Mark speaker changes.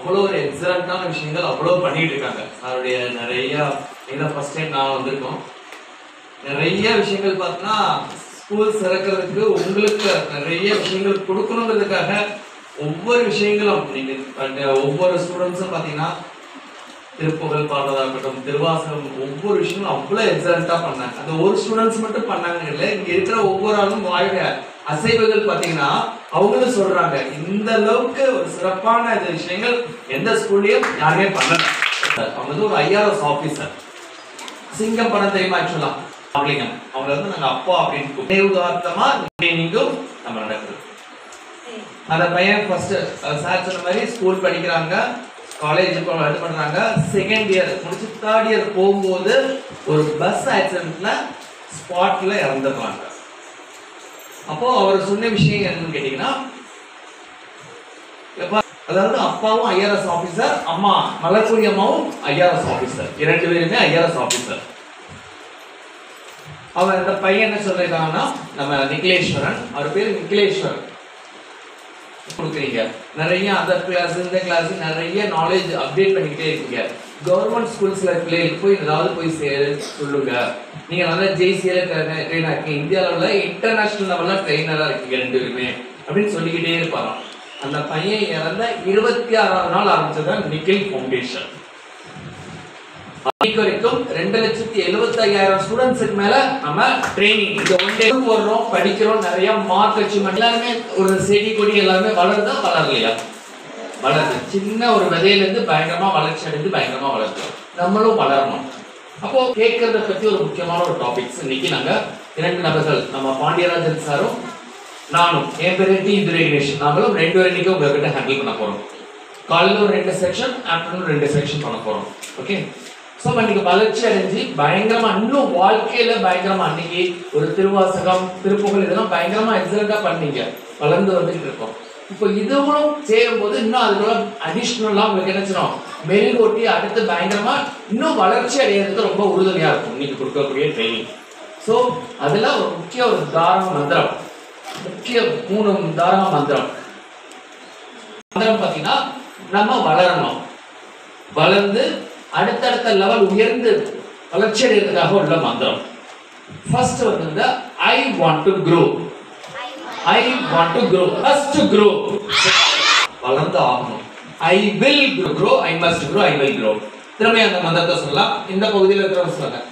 Speaker 1: அவ்வளோ ஒரு எக்ஸலண்ட்டான விஷயங்கள் அவ்வளோ பண்ணிட்டு இருக்காங்க அவருடைய நிறைய இதான் ஃபர்ஸ்ட் டைம் நான் வந்திருக்கோம் நிறைய விஷயங்கள் பார்த்தீங்கன்னா ஸ்கூல் சிறக்கிறதுக்கு உங்களுக்கு நிறைய விஷயங்கள் கொடுக்கணுங்கிறதுக்காக ஒவ்வொரு விஷயங்களும் நீங்க அந்த ஒவ்வொரு ஸ்டூடெண்ட்ஸும் பார்த்தீங்கன்னா திருப்புகழ் பாடுறதா இருக்கட்டும் திருவாசகம் ஒவ்வொரு விஷயங்களும் அவ்வளோ எக்ஸலண்டா பண்ணாங்க அந்த ஒரு ஸ்டூடெண்ட்ஸ் மட்டும் பண்ணாங்க இல்லை இங்க இருக்கிற ஒவ்வொரு ஆளும் வாயில அசைவுகள் பார்த்தீங்கன்னா அவங்களும் சொல்றாங்க இந்த அளவுக்கு ஒரு சிறப்பான இந்த விஷயங்கள் எந்த ஸ்கூல்லயும் யாருமே பண்ணல அவங்க வந்து ஒரு ஐஆர்எஸ் ஆபீசர் சிங்கம் படம் தெரியுமா ஆக்சுவலா அப்படிங்கம் அவங்க வந்து நாங்க அப்பா அப்படின்னு நினைவுதார்த்தமா ட்ரைனிங்கும் நம்ம நடக்குது அந்த பையன் ஃபர்ஸ்ட் சார் சொன்ன மாதிரி ஸ்கூல் படிக்கிறாங்க காலேஜ் இது பண்றாங்க செகண்ட் இயர் முடிச்சு தேர்ட் இயர் போகும்போது ஒரு பஸ் ஆக்சிடென்ட்ல ஸ்பாட்ல இறந்துடுறாங்க அப்போ அவர் சொன்ன விஷயம் என்னன்னு கேட்டீங்கன்னா எப்பா, அதாவது அப்பாவும் ஐஆர்எஸ் ஆபீசர் அம்மா மலர்புரி அம்மாவும் ஐஆர்எஸ் ஆபீசர் இரண்டு பேருமே ஐஆர்எஸ் ஆபீசர் அவர் அந்த பையன் என்ன சொல்லிருக்காங்கன்னா நம்ம நிகிலேஸ்வரன் அவர் பேர் நிகிலேஸ்வரன் கொடுக்குறீங்க நிறைய அதர் கிளாஸ் இந்த கிளாஸ் நிறைய நாலேஜ் அப்டேட் பண்ணிக்கிட்டே இருக்கீங்க கவர்மெண்ட் ஸ்கூல்ஸ்ல பிள்ளைகளுக்கு போய் ஏதாவது போய் சேரு சொல்லுங்க நீங்க நல்லா ஜெய்சியில ட்ரெயினா இருக்கீங்க இந்தியா லெவலில் இன்டர்நேஷனல் லெவல்ல ட்ரெயினரா இருக்கீங்க ரெண்டு பேருமே அப்படின்னு சொல்லிக்கிட்டே இருப்பாராம் அந்த பையன் இறந்த இருபத்தி ஆறாவது நாள் ஆரம்பிச்சதான் நிக்கில் ஃபவுண்டேஷன் இன்னைக்கு வரைக்கும் ரெண்டு லட்சத்தி எழுபத்தி ஐயாயிரம் ஸ்டூடெண்ட்ஸுக்கு மேல நம்ம ட்ரைனிங் இந்த ஒன் டே போடுறோம் படிக்கிறோம் நிறைய மார்க் அச்சீவ்மெண்ட் எல்லாருமே ஒரு செடி கொடி எல்லாமே வளருதா வளரலையா வளருது சின்ன ஒரு விதையில இருந்து பயங்கரமா வளர்ச்சி அடைந்து பயங்கரமா வளருது நம்மளும் வளரணும் அப்போ கேட்கறத பத்தி ஒரு முக்கியமான ஒரு டாபிக்ஸ் இன்னைக்கு நாங்க இரண்டு நபர்கள் நம்ம பாண்டியராஜன் சாரும் நானும் என் பேரு டி துரைகணேஷ் நாங்களும் ரெண்டு பேரும் இன்னைக்கு உங்ககிட்ட ஹேண்டில் பண்ண போறோம் காலையில ஒரு ரெண்டு செக்ஷன் ஆஃப்டர்நூன் ரெண்டு செக்ஷன் பண்ண போறோம் ஓகே ஸோ இன்னைக்கு வளர்ச்சி அடைஞ்சு பயங்கரமா இன்னும் வாழ்க்கையில பயங்கரமா அன்னைக்கு ஒரு திருவாசகம் திருப்புகழ் இதெல்லாம் பயங்கரமா எக்ஸலண்டா பண்ணீங்க வளர்ந்து வந்துட்டு இருக்கோம் இப்போ இதுவும் சேரும்போது இன்னும் அதுக்குள்ள அடிஷ்னலா உங்களுக்கு என்ன செய்யணும் மெருகூட்டி அடுத்து பயங்கரமா இன்னும் வளர்ச்சி அடையிறதுக்கு ரொம்ப உறுதுணையா இருக்கும் இன்னைக்கு கொடுக்கக்கூடிய ட்ரைனிங் ஸோ அதுல ஒரு முக்கிய ஒரு தாரக மந்திரம் முக்கிய மூணு தாரக மந்திரம் மந்திரம் பார்த்தீங்கன்னா நம்ம வளரணும் வளர்ந்து அடுத்தடுத்த லெவல் உயர்ந்து வளர்ச்சி அடைகிறதுக்காக உள்ள மந்திரம் ஃபர்ஸ்ட் வந்து I want to grow I want to grow first grow வளர்ந்து ஆகணும் I will grow I must grow I will grow திரும்ப அந்த மந்திரத்தை சொல்லலாம் இந்த பகுதியில் இருக்கிறவங்க சொல்லுங்க